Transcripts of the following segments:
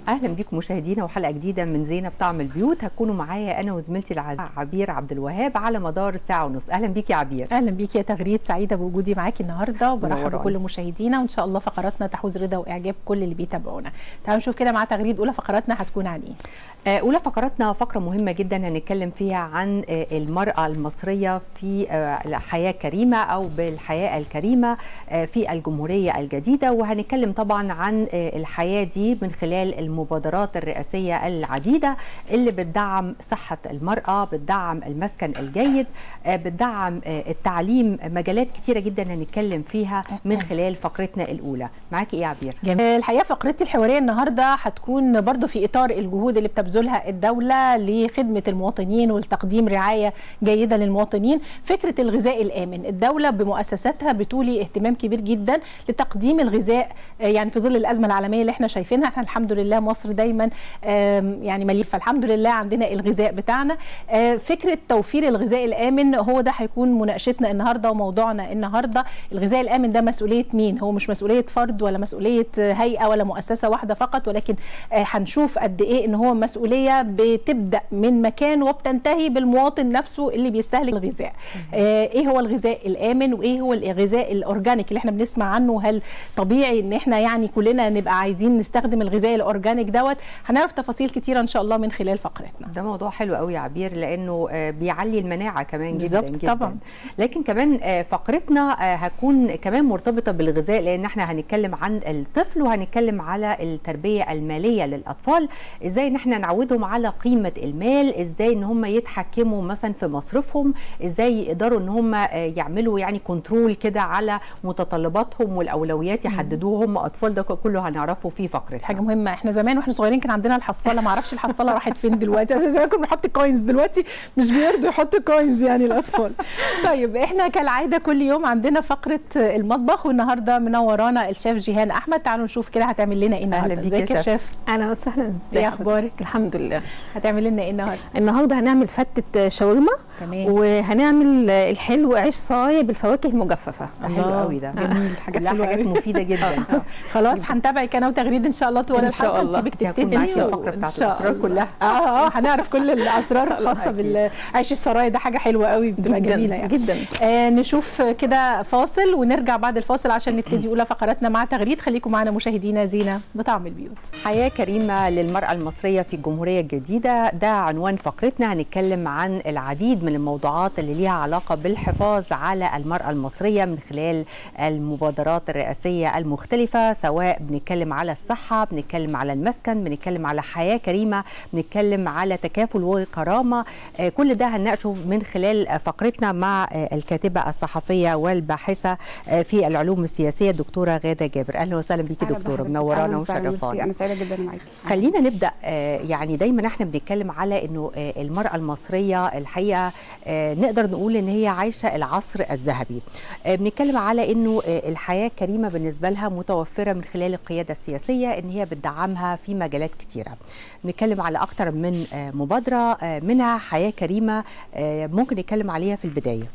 اهلا بكم مشاهدينا وحلقه جديده من زينب طعم البيوت هتكونوا معايا انا وزميلتي العزيزه عبير عبد الوهاب على مدار ساعه ونص اهلا بيكي يا عبير اهلا بيكي يا تغريد سعيده بوجودي معاكي النهارده وبرحب منورانا. بكل مشاهدينا وان شاء الله فقراتنا تحوز رضا واعجاب كل اللي بيتابعونا تعالوا نشوف كده مع تغريد اولى فقراتنا هتكون عن ايه آه، اولى فقراتنا فقره مهمه جدا هنتكلم فيها عن آه، المراه المصريه في آه، الحياه كريمه او بالحياه الكريمه آه، في الجمهوريه الجديده وهنتكلم طبعا عن آه، الحياه دي من خلال المبادرات الرئاسيه العديده اللي بتدعم صحه المراه بتدعم المسكن الجيد آه، بتدعم آه، التعليم مجالات كتيره جدا هنتكلم فيها من خلال فقرتنا الاولى معاكي ايه يا عبير جميل الحقيقه فقرتي الحواريه النهارده هتكون برضو في اطار الجهود اللي بتبذلها الدوله لخدمه المواطنين والتقديم رعايه جيده للمواطنين فكره الغذاء الامن الدوله بمؤسساتها بتولي اهتمام كبير جدا لتقديم الغذاء آه، يعني في ظل الازمه العالميه اللي احنا شايفينها احنا الحمد لله مصر دايما آم، يعني مليئه فالحمد لله عندنا الغذاء بتاعنا آه، فكره توفير الغذاء الامن هو ده هيكون مناقشتنا النهارده وموضوعنا النهارده الغذاء الامن ده مسؤوليه مين هو مش مسؤوليه فرد ولا مسؤوليه هيئه ولا مؤسسه واحده فقط ولكن آه، هنشوف قد ايه ان هو مسؤوليه بتبدا من مكان وبتنتهي بالمواطن نفسه اللي بيستهلك الغذاء آه، ايه هو الغذاء الامن وايه هو الغذاء الاورجانيك اللي احنا بنسمع عنه هل طبيعي ان احنا يعني كلنا نبقى عايزين نستخدم الغذاء الاورجانيك دوت هنعرف تفاصيل كتيره ان شاء الله من خلال فقرتنا ده موضوع حلو قوي يا عبير لانه آه، بيعلي المناعه كمان جدا بالظبط جدا طبعاً. لكن كمان آه، فقرتنا آه، هتكون كمان مرتبطه بالغذاء لان احنا هنتكلم عن الطفل وهنتكلم على التربيه الماليه للاطفال ازاي ان احنا نعودهم على قيمه المال ازاي ان هم يتحكموا مثلا في مصروفهم ازاي يقدروا ان هم آه، يعملوا يعني كنترول كده على متطلباتهم والاولويات يحددوها هم اطفال ده كله هنعرفه في فقرتنا حاجه مهمه احنا زمان واحنا صغيرين كان عندنا الحصاله ما اعرفش الحصاله راحت فين دلوقتي أساسا زمان كنا بنحط كوينز دلوقتي مش بيرضوا يحطوا كوينز يعني الاطفال طيب احنا كالعاده كل يوم عندنا فقره المطبخ والنهارده منورانا الشيف جيهان احمد تعالوا نشوف كده هتعمل لنا ايه النهارده بيك يا ازيك يا شيف. شيف اهلا وسهلا ايه اخبارك الحمد لله هتعمل لنا ايه النهارده النهارده هنعمل فتة شاورما تمام وهنعمل الحلو عيش صايا بالفواكه المجففة ده حلو الله، قوي ده جميل حاجات كلها حلوه حاجات قوي مفيده جدا خلاص هنتابعك انا وتغريد ان شاء الله طوال إن شاء الحلقه الله. نسيبك دي هتكون تبتدي معاكي و- الفقره إن بتاعت شاء الاسرار الله. كلها اه اه هنعرف كل الاسرار الخاصه أكيد. بالعيش السرايا ده حاجه حلوه قوي بتبقى جدا جميله يعني جدا آه نشوف كده فاصل ونرجع بعد الفاصل عشان نبتدي اولى فقراتنا مع تغريد خليكم معنا مشاهدينا زينه بطعم البيوت حياة كريمة للمرأة المصرية في الجمهورية الجديدة ده عنوان فقرتنا هنتكلم عن العديد من الموضوعات اللي ليها علاقة بالحفاظ على المرأة المصرية من خلال المبادرات الرئاسية المختلفة سواء بنتكلم على الصحة بنتكلم على المسكن بنتكلم على حياة كريمة بنتكلم على تكافل وكرامة آه، كل ده هنناقشه من خلال فقرتنا مع آه، الكاتبة الصحفية والباحثة آه، في العلوم السياسية الدكتورة غادة جابر أهلا وسهلا بيكي أهلا دكتورة بحضرتك. منورانا أهلا وسهلا، ومشرفانا ميرسي. انا سعيده جدا معاكي خلينا نبدا آه، يعني دايما احنا بنتكلم على انه آه، المراه المصريه الحقيقه آه، نقدر نقول ان هي عايشه العصر الذهبي آه، بنتكلم على انه آه، الحياه كريمه بالنسبه لها متوفره من خلال القياده السياسيه ان هي بتدعمها في مجالات كتيره بنتكلم على اكتر من آه، مبادره آه، منها حياه كريمه آه، ممكن نتكلم عليها في البدايه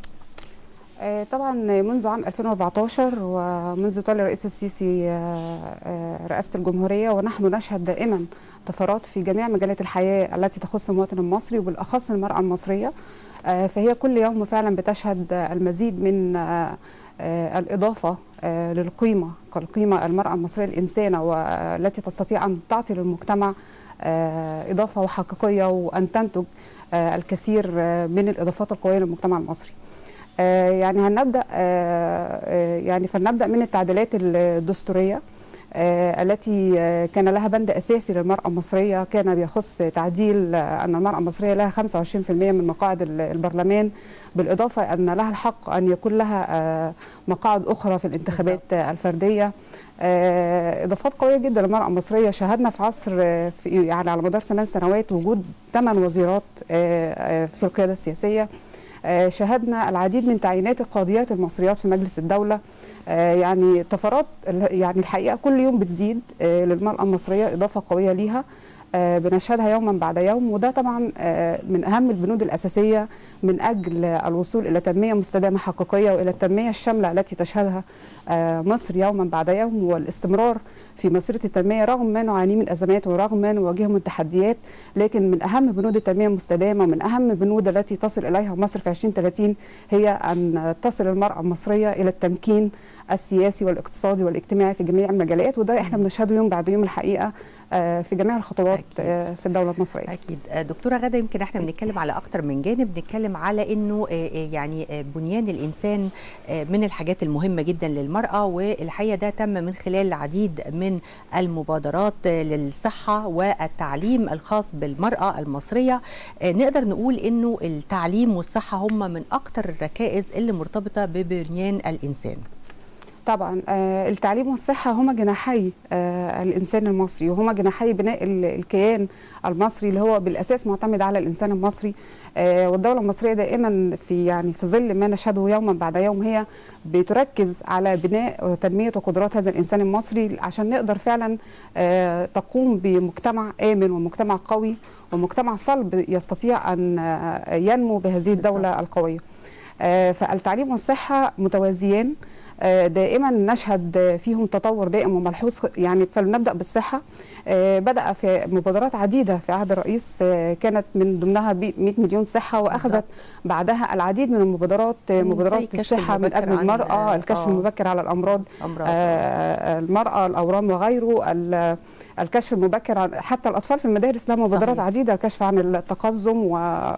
آه، طبعا منذ عام 2014 ومنذ تولي الرئيس السيسي آه، آه، رئاسه الجمهوريه ونحن نشهد دائما طفرات في جميع مجالات الحياه التي تخص المواطن المصري وبالاخص المراه المصريه آه، فهي كل يوم فعلا بتشهد آه، المزيد من آه، آه، الإضافة آه، للقيمة كالقيمة المرأة المصرية الإنسانة والتي تستطيع أن تعطي للمجتمع آه، إضافة وحقيقية وأن تنتج آه، الكثير آه، من الإضافات القوية للمجتمع المصري آه، يعني هنبدأ آه، آه، يعني فلنبدأ من التعديلات الدستورية آه، التي آه، كان لها بند أساسي للمرأة المصرية كان بيخص تعديل آه، أن المرأة المصرية لها 25% من مقاعد ال- البرلمان بالإضافة أن لها الحق أن يكون لها آه، مقاعد أخرى في الانتخابات آه، الفردية آه، إضافات قوية جدا للمرأة المصرية شاهدنا في عصر آه، في يعني على مدار ثمان سنوات وجود ثمان وزيرات آه، آه، في القيادة السياسية آه، شاهدنا العديد من تعيينات القاضيات المصريات في مجلس الدولة آه، يعني طفرات ال- يعني الحقيقة كل يوم بتزيد آه، للمرأة المصرية إضافة قوية ليها آه، بنشهدها يوما بعد يوم وده طبعا آه، من اهم البنود الاساسيه من اجل الوصول الى تنميه مستدامه حقيقيه والى التنميه الشامله التي تشهدها آه، مصر يوما بعد يوم والاستمرار في مسيره التنميه رغم ما نعانيه من ازمات ورغم ما نواجهه من تحديات لكن من اهم بنود التنميه المستدامه ومن اهم البنود التي تصل اليها مصر في 2030 هي ان تصل المراه المصريه الى التمكين السياسي والاقتصادي والاجتماعي في جميع المجالات وده احنا بنشهده يوم بعد يوم الحقيقه آه، في جميع الخطوات أكيد. آه، في الدوله المصريه اكيد آه، دكتوره غاده يمكن احنا بنتكلم على اكتر من جانب بنتكلم على انه آه، آه، يعني آه، بنيان الانسان آه، من الحاجات المهمه جدا للمراه والحقيقه ده تم من خلال العديد من المبادرات آه، للصحه والتعليم الخاص بالمراه المصريه آه، نقدر نقول انه التعليم والصحه هم من اكتر الركائز اللي مرتبطه ببنيان الانسان طبعا آه، التعليم والصحة هما جناحي آه، الإنسان المصري وهما جناحي بناء ال- الكيان المصري اللي هو بالأساس معتمد على الإنسان المصري آه، والدولة المصرية دائما في يعني في ظل ما نشهده يوما بعد يوم هي بتركز على بناء وتنمية وقدرات هذا الإنسان المصري عشان نقدر فعلا آه، تقوم بمجتمع آمن ومجتمع قوي ومجتمع صلب يستطيع أن آه، ينمو بهذه الدولة بالظبط. القوية آه، فالتعليم والصحة متوازيان آه، دائما نشهد فيهم تطور دائم وملحوظ يعني فلنبدا بالصحه آه، بدا في مبادرات عديده في عهد الرئيس آه، كانت من ضمنها بي- 100 مليون صحه واخذت بالظبط. بعدها العديد من المبادرات آه، زي مبادرات الكشف الصحه من المبكر اجل عن- المراه آه، الكشف آه. المبكر على الامراض امراض آه، المرأة الأورام وغيره ال- الكشف المبكر عن حتى الأطفال في المدارس لها مبادرات صحيح. عديدة الكشف عن التقزم و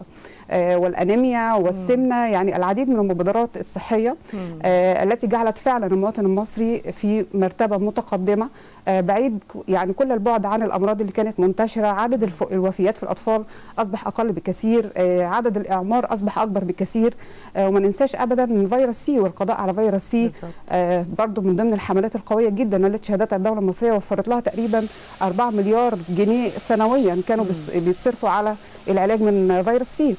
آه، والأنيميا والسمنة يعني العديد من المبادرات الصحية مم. آه، التي جعلت فعلا المواطن المصري في مرتبة متقدمة آه، بعيد ك- يعني كل البعد عن الأمراض اللي كانت منتشرة عدد الف- الوفيات في الأطفال أصبح أقل بكثير آه، عدد الإعمار أصبح أكبر بكثير آه، وما ننساش أبدا من فيروس سي والقضاء على فيروس سي بالظبط. آه، برضو من ضمن الحملات القوية جدا التي شهدتها الدولة المصرية وفرت لها تقريبا 4 مليار جنيه سنويا كانوا بيص- بيتصرفوا على العلاج من فيروس سي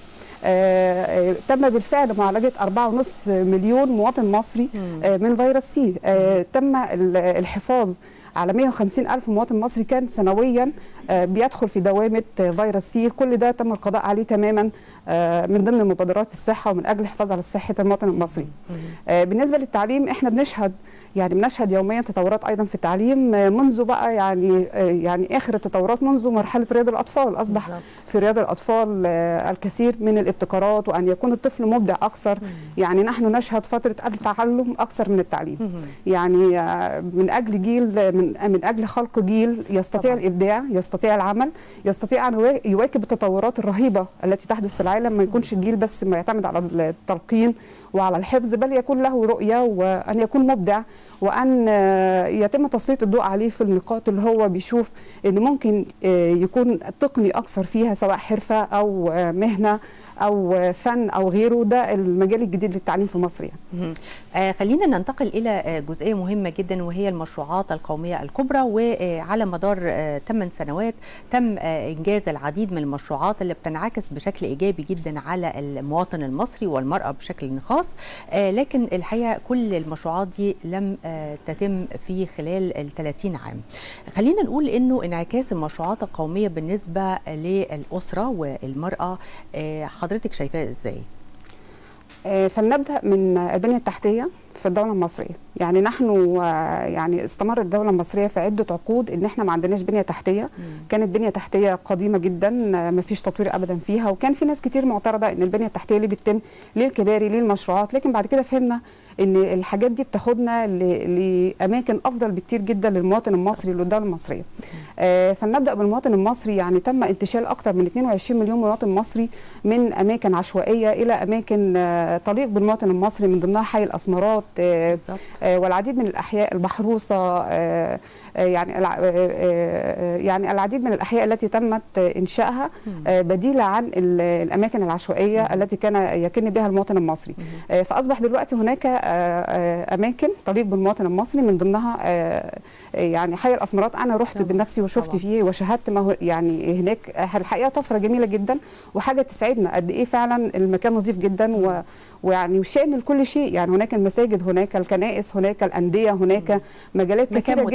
آه، آه، تم بالفعل معالجة 4.5 مليون مواطن مصري آه، من فيروس سي آه، تم ال- الحفاظ على 150 ألف مواطن مصري كان سنويا آه، بيدخل في دوامة آه، فيروس سي كل ده تم القضاء عليه تماما آه، من ضمن مبادرات الصحة ومن أجل الحفاظ على صحة المواطن المصري آه، بالنسبة للتعليم احنا بنشهد يعني بنشهد يوميا تطورات أيضا في التعليم آه، منذ بقى يعني آه، يعني آخر التطورات منذ مرحلة رياض الأطفال أصبح بالظبط. في رياض الأطفال آه، الكثير من الابتكارات وأن يكون الطفل مبدع أكثر يعني نحن نشهد فترة التعلم أكثر من التعليم يعني آه، من اجل جيل من من اجل خلق جيل يستطيع طبعاً. الابداع يستطيع العمل يستطيع ان يوا- يواكب التطورات الرهيبه التي تحدث في العالم ما يكونش الجيل بس ما يعتمد على التلقين وعلى الحفظ بل يكون له رؤيه وان يكون مبدع وان آه، يتم تسليط الضوء عليه في النقاط اللي هو بيشوف ان ممكن آه، يكون تقني اكثر فيها سواء حرفه او آه، مهنه او آه، فن او غيره ده المجال الجديد للتعليم في مصر يعني. مهم. آه خلينا ننتقل الى آه، جزئيه مهمه جدا وهي المشروعات القوميه الكبرى وعلى مدار 8 سنوات تم آه، انجاز العديد من المشروعات اللي بتنعكس بشكل ايجابي جدا على المواطن المصري والمراه بشكل خاص آه، لكن الحقيقه كل المشروعات دي لم آه، تتم في خلال ال 30 عام. خلينا نقول انه انعكاس المشروعات القوميه بالنسبه للاسره والمراه آه، حضرتك شايفاه ازاي؟ آه، فلنبدا من البنيه التحتيه في الدوله المصريه يعني نحن آه، يعني استمرت الدوله المصريه في عده عقود ان احنا ما عندناش بنيه تحتيه كانت بنيه تحتيه قديمه جدا آه، ما فيش تطوير ابدا فيها وكان في ناس كتير معترضه ان البنيه التحتيه اللي بتتم للكباري للمشروعات لكن بعد كده فهمنا ان الحاجات دي بتاخدنا ل- لاماكن افضل بكتير جدا للمواطن المصري للدوله المصريه آه، فلنبدا بالمواطن المصري يعني تم انتشال اكثر من 22 مليون مواطن مصري من اماكن عشوائيه الى اماكن آه، تليق بالمواطن المصري من ضمنها حي الاسمرات آه، بالظبط آه، والعديد من الاحياء المحروسه آه، آه، يعني الع- آه، آه، يعني العديد من الاحياء التي تمت آه، انشائها آه، بديله عن ال- الاماكن العشوائيه التي كان يكن بها المواطن المصري آه، فاصبح دلوقتي هناك آه، آه، اماكن تليق بالمواطن المصري من ضمنها آه، آه، يعني حي الاسمرات انا رحت طبعاً، بنفسي وشفت طبعاً. فيه وشاهدت ما هو يعني هناك آه، الحقيقه طفره جميله جدا وحاجه تسعدنا قد ايه فعلا المكان نظيف جدا و ويعني وشامل كل شيء يعني هناك المساجد هناك الكنائس هناك الانديه هناك مجالات مكان كثيره جدا متكامل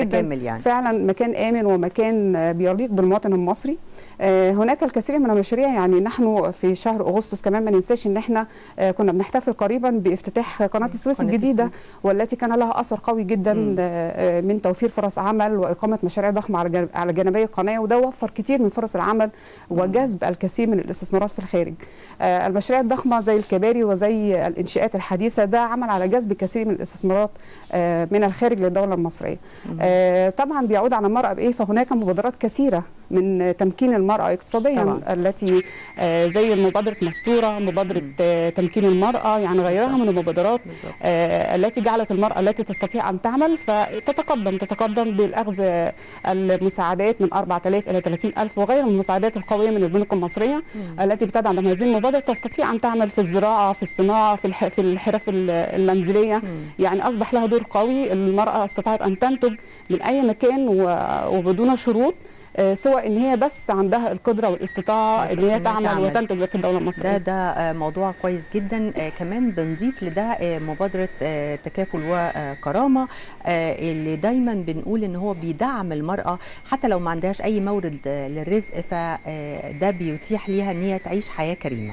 يعني فعلا مكان امن ومكان آه، بيليق بالمواطن المصري آه، هناك الكثير من المشاريع يعني نحن في شهر اغسطس كمان ما ننساش ان احنا آه، كنا بنحتفل قريبا بافتتاح قناه السويس قناة الجديده السويس. والتي كان لها اثر قوي جدا مم. آه، آه، من توفير فرص عمل واقامه مشاريع ضخمه على جانب- على جانبي القناه وده وفر كتير من فرص العمل وجذب الكثير من الاستثمارات في الخارج آه، المشاريع الضخمه زي الكباري وزي الانشاءات الحديثه ده عمل على جذب كثير من الاستثمارات آه، من الخارج للدوله المصريه آه، طبعا بيعود على المراه بايه فهناك مبادرات كثيره من تمكين المراه اقتصاديا طبعاً. التي آه، زي مبادره مستوره مبادره آه، تمكين المراه يعني غيرها من المبادرات بالظبط. آه، التي جعلت المرأة التي تستطيع أن تعمل فتتقدم تتقدم بالأخذ آه، المساعدات من 4000 إلى 30000 وغير المساعدات القوية من البنوك المصرية التي بتدعم هذه المبادرة تستطيع أن تعمل في الزراعة في الصناعة في الح- في الحرف ال- المنزلية يعني أصبح لها دور قوي المرأة استطاعت أن تنتج من أي مكان و- وبدون شروط آه، سوى ان هي بس عندها القدره والاستطاعه بس ان إن هي هي تعمل تعمل. وتنتج في الدوله المصريه ده ده آه، موضوع كويس جدا آه، كمان بنضيف لده آه، مبادرة آه، تكافل وكرامة آه، اللي دايما بنقول ان هو بيدعم المرأة حتى لو ما عندهاش اي مورد آه، للرزق فده بيتيح ليها ان هي تعيش حياة كريمة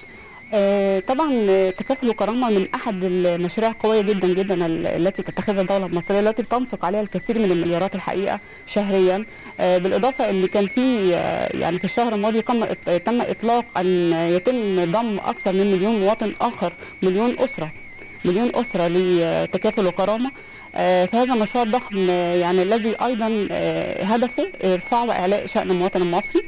آه، طبعا آه، تكافل وكرامه من احد المشاريع القويه جدا جدا ال- التي تتخذها الدوله المصريه التي بتنفق عليها الكثير من المليارات الحقيقه شهريا آه، بالاضافه ان كان في آه، يعني في الشهر الماضي قام إط- تم اطلاق ان يتم ضم اكثر من مليون مواطن اخر مليون اسره مليون اسره لتكافل وكرامه آه، فهذا مشروع ضخم آه، يعني الذي ايضا آه، هدفه ارفاع واعلاء شان المواطن المصري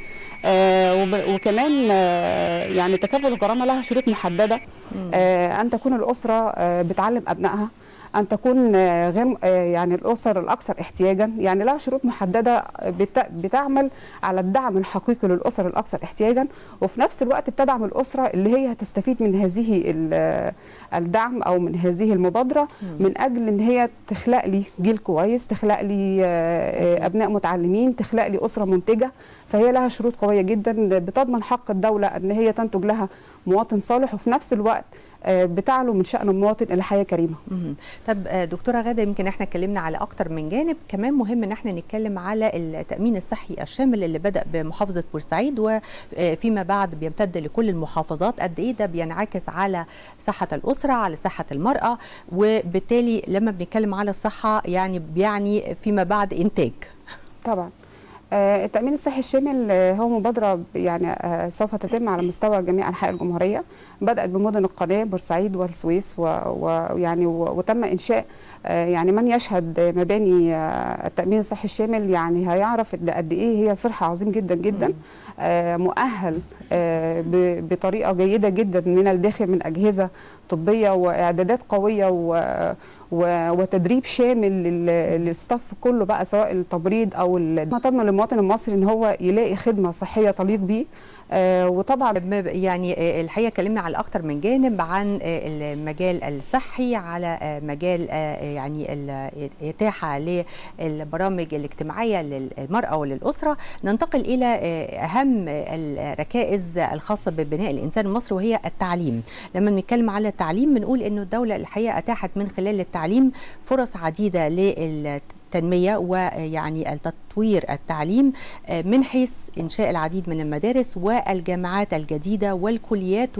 آه، وب- وكمان آه، يعني تكافل الكرامه لها شروط محدده آه، ان تكون الاسره آه، بتعلم ابنائها ان تكون آه، غير آه، يعني الاسر الاكثر احتياجا يعني لها شروط محدده بت- بتعمل على الدعم الحقيقي للاسر الاكثر احتياجا وفي نفس الوقت بتدعم الاسره اللي هي هتستفيد من هذه ال- الدعم او من هذه المبادره من اجل ان هي تخلق لي جيل كويس تخلق لي آه، آه، ابناء متعلمين تخلق لي اسره منتجه فهي لها شروط قويه جدا بتضمن حق الدوله ان هي تنتج لها مواطن صالح وفي نفس الوقت آه، بتعلو من شان المواطن الى حياه كريمه مهم. طب آه، دكتوره غاده يمكن احنا اتكلمنا على اكتر من جانب كمان مهم ان احنا نتكلم على التامين الصحي الشامل اللي بدا بمحافظه بورسعيد وفيما بعد بيمتد لكل المحافظات قد ايه ده بينعكس على صحه الاسره على صحه المراه وبالتالي لما بنتكلم على الصحه يعني بيعني فيما بعد انتاج طبعا آه، التأمين الصحي الشامل آه، هو مبادرة ب- يعني آه، سوف تتم على مستوى جميع أنحاء الجمهورية بدأت بمدن القناة بورسعيد والسويس و- ويعني و- وتم إنشاء آه، يعني من يشهد مباني آه، التأمين الصحي الشامل يعني هيعرف إن قد إيه هي صرح عظيم جدا جدا آه، مؤهل آه، ب- بطريقة جيدة جدا من الداخل من أجهزة طبية وإعدادات قوية و و- وتدريب شامل لل- للستاف كله بقى سواء التمريض او ال- تضمن للمواطن المصري ان هو يلاقي خدمه صحيه تليق بيه آه وطبعا ما ب- يعني آه، الحقيقه اتكلمنا على اكتر من جانب عن آه، المجال الصحي على آه، مجال آه، يعني ال- الاتاحه للبرامج الاجتماعيه للمراه وللاسره ننتقل الى آه، اهم الركائز الخاصه ببناء الانسان المصري وهي التعليم لما بنتكلم على التعليم بنقول انه الدوله الحقيقه اتاحت من خلال التعليم فرص عديده لل التنمية ويعني التطوير التعليم آه، من حيث إنشاء العديد من المدارس والجامعات الجديدة والكليات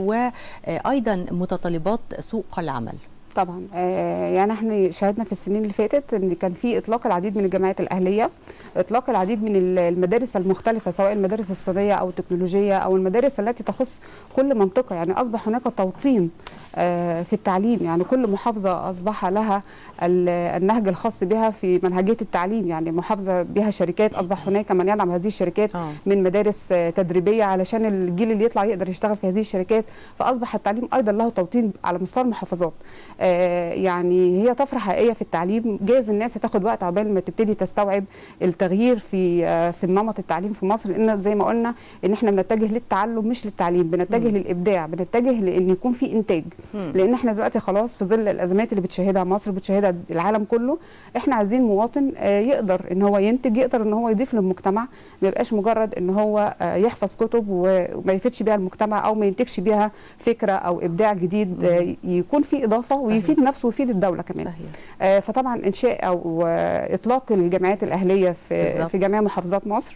وأيضا متطلبات سوق العمل طبعا آه يعني احنا شاهدنا في السنين اللي فاتت ان كان في اطلاق العديد من الجامعات الاهليه اطلاق العديد من ال- المدارس المختلفه سواء المدارس الصينيه او التكنولوجيه او المدارس التي تخص كل منطقه يعني اصبح هناك توطين آه في التعليم يعني كل محافظه اصبح لها ال- النهج الخاص بها في منهجيه التعليم يعني محافظه بها شركات اصبح هناك من يدعم هذه الشركات آه. من مدارس آه، تدريبيه علشان الجيل اللي يطلع يقدر يشتغل في هذه الشركات فاصبح التعليم ايضا له توطين على مستوى المحافظات آه، يعني هي طفره حقيقيه في التعليم جايز الناس هتاخد وقت عقبال ما تبتدي تستوعب التغيير في آه، في النمط التعليم في مصر لان زي ما قلنا ان احنا بنتجه للتعلم مش للتعليم بنتجه للابداع بنتجه لان يكون في انتاج لان احنا دلوقتي خلاص في ظل الازمات اللي بتشهدها مصر بتشهدها العالم كله احنا عايزين مواطن آه، يقدر ان هو ينتج يقدر ان هو يضيف للمجتمع ما يبقاش مجرد ان هو آه، يحفظ كتب وما يفيدش بيها المجتمع او ما ينتجش بيها فكره او ابداع جديد آه، يكون في اضافه صحيح. ويفيد نفسه ويفيد الدوله كمان صحيح آه، فطبعا انشاء او آه، اطلاق الجامعات الاهليه في بالظبط. في جميع محافظات مصر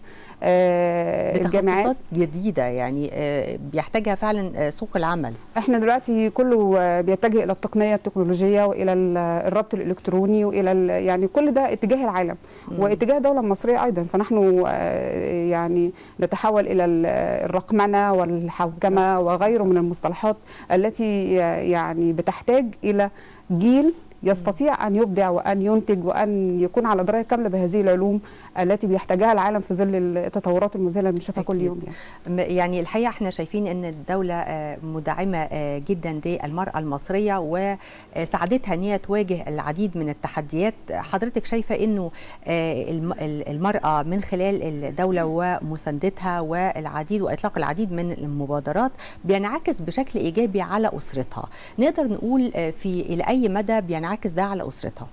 آه، الجامعات بتخصصات جديده يعني آه، بيحتاجها فعلا آه، سوق العمل احنا دلوقتي كله آه، بيتجه الى التقنيه التكنولوجيه والى ال- الربط الالكتروني والى ال- يعني كل ده اتجاه العالم واتجاه الدوله المصريه ايضا فنحن آه، يعني نتحول الى ال- الرقمنه والحوكمه وغيره من المصطلحات التي آه، يعني بتحتاج الى جيل يستطيع ان يبدع وان ينتج وان يكون على درايه كامله بهذه العلوم التي بيحتاجها العالم في ظل التطورات المذهله اللي بنشوفها كل أكيد. يوم يعني. م- يعني الحقيقه احنا شايفين ان الدوله آه، مدعمه آه، جدا للمراه المصريه وساعدتها ان هي تواجه العديد من التحديات حضرتك شايفه انه آه، الم- ال- المراه من خلال الدوله ومساندتها والعديد واطلاق العديد من المبادرات بينعكس بشكل ايجابي على اسرتها نقدر نقول آه، في الى اي مدى بينعكس ده على اسرتها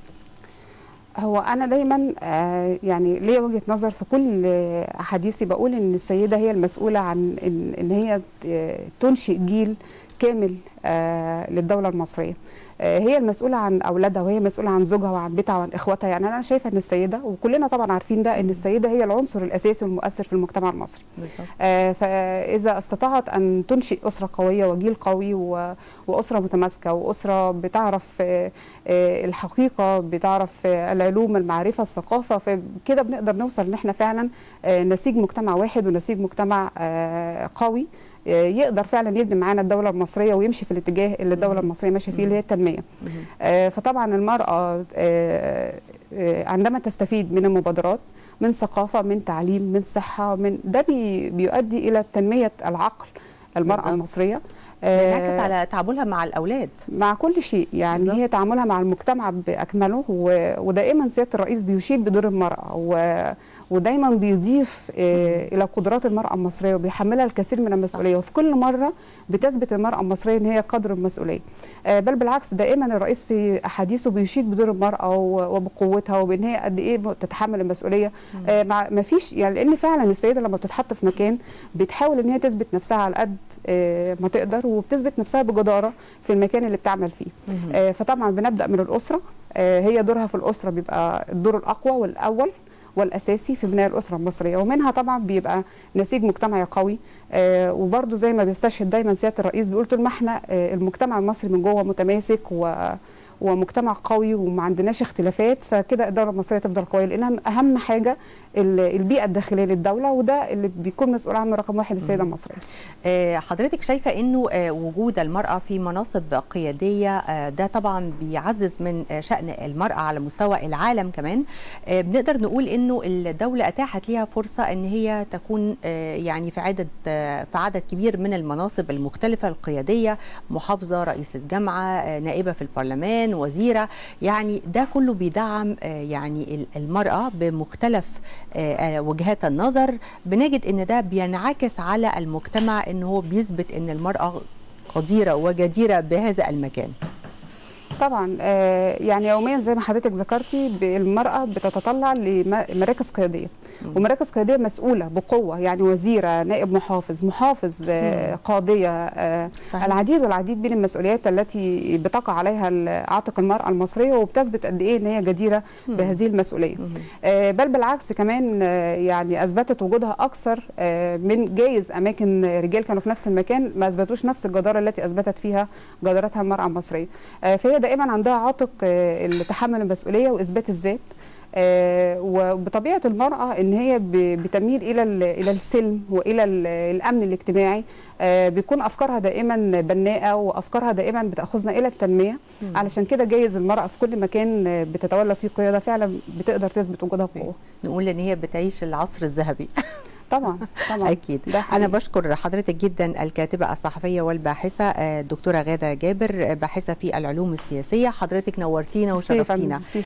هو انا دايما آه، يعني ليا وجهه نظر في كل آه، احاديثي بقول ان السيده هي المسؤوله عن ان, إن هي ت- تنشئ جيل كامل آه، للدوله المصريه آه، هي المسؤوله عن اولادها وهي مسؤوله عن زوجها وعن بيتها وعن اخواتها يعني انا شايفه ان السيده وكلنا طبعا عارفين ده ان السيده هي العنصر الاساسي والمؤثر في المجتمع المصري بالظبط آه، فإذا استطاعت أن تنشئ أسرة قوية وجيل قوي و- وأسرة متماسكة وأسرة بتعرف آه، آه، الحقيقة بتعرف آه، العلوم المعرفة الثقافة فكده بنقدر نوصل إن إحنا فعلا آه، نسيج مجتمع واحد ونسيج مجتمع آه، قوي آه، يقدر فعلا يبني معانا الدولة المصرية ويمشي في الاتجاه اللي الدولة المصرية ماشية فيه اللي هي التنمية آه، فطبعا المرأة آه، آه، عندما تستفيد من المبادرات من ثقافة من تعليم من صحة من ده بي بيؤدي إلى تنمية العقل المرأة بالظبط. المصرية آه، بينعكس على تعاملها مع الاولاد مع كل شيء يعني بالظبط. هي تعاملها مع المجتمع باكمله و... ودائما سياده الرئيس بيشيد بدور المراه و... ودايما بيضيف آه الى قدرات المراه المصريه وبيحملها الكثير من المسؤوليه وفي كل مره بتثبت المراه المصريه ان هي قدر المسؤوليه آه بل بالعكس دائما الرئيس في احاديثه بيشيد بدور المراه و... وبقوتها وبان هي قد ايه تتحمل المسؤوليه آه مع ما فيش يعني لان فعلا السيده لما بتتحط في مكان بتحاول ان هي تثبت نفسها على قد آه ما تقدر وبتثبت نفسها بجداره في المكان اللي بتعمل فيه آه فطبعا بنبدا من الاسره آه هي دورها في الاسره بيبقى الدور الاقوى والاول والاساسي في بناء الاسره المصريه ومنها طبعا بيبقى نسيج مجتمعي قوي آه وبرده زي ما بيستشهد دايما سياده الرئيس بيقول طول ما احنا آه المجتمع المصري من جوه متماسك و ومجتمع قوي وما عندناش اختلافات فكده الدوله المصريه تفضل قويه لانها اهم حاجه ال- البيئه الداخليه للدوله وده اللي بيكون مسؤول عنه رقم واحد السيده المصريه آه، حضرتك شايفة أنه آه، وجود المرأة في مناصب قيادية آه، ده طبعا بيعزز من آه، شأن المرأة على مستوى العالم كمان آه، بنقدر نقول أنه الدولة أتاحت لها فرصة أن هي تكون آه، يعني في عدد آه، في عدد كبير من المناصب المختلفة القيادية محافظة رئيسة جامعة آه، نائبة في البرلمان وزيرة يعني ده كله بيدعم آه، يعني ال- المرأة بمختلف آه، آه، وجهات النظر بنجد ان ده بينعكس على المجتمع ان هو بيثبت ان المرأة قديرة وجديرة بهذا المكان طبعا آه، يعني يوميا زي ما حضرتك ذكرتي ب- المرأة بتتطلع لمراكز قيادية ومراكز قيادية مسؤولة بقوة يعني وزيرة نائب محافظ محافظ آه، قاضية آه، صحيح. العديد والعديد من المسؤوليات التي بتقع عليها ال- عاتق المرأة المصرية وبتثبت قد إيه إن هي جديرة بهذه المسؤولية آه، بل بالعكس كمان آه، يعني أثبتت وجودها أكثر آه، من جايز أماكن رجال كانوا في نفس المكان ما أثبتوش نفس الجدارة التي أثبتت فيها جدارتها المرأة المصرية آه، فهي دائما عندها عاتق آه، تحمل المسؤولية وإثبات الذات آه، وبطبيعه المراه ان هي ب- بتميل الى ال- الى السلم والى ال- الامن الاجتماعي آه، بيكون افكارها دائما بناءه وافكارها دائما بتاخذنا الى التنميه علشان كده جايز المراه في كل مكان آه، بتتولى فيه قياده فعلا بتقدر تثبت وجودها بقوه نقول ان هي بتعيش العصر الذهبي طبعا طبعا اكيد ده انا حقيقي. بشكر حضرتك جدا الكاتبه الصحفيه والباحثه آه، الدكتوره غاده جابر آه، باحثه في العلوم السياسيه حضرتك نورتينا ميرسي يا فندم. وشرفتينا ميرسي.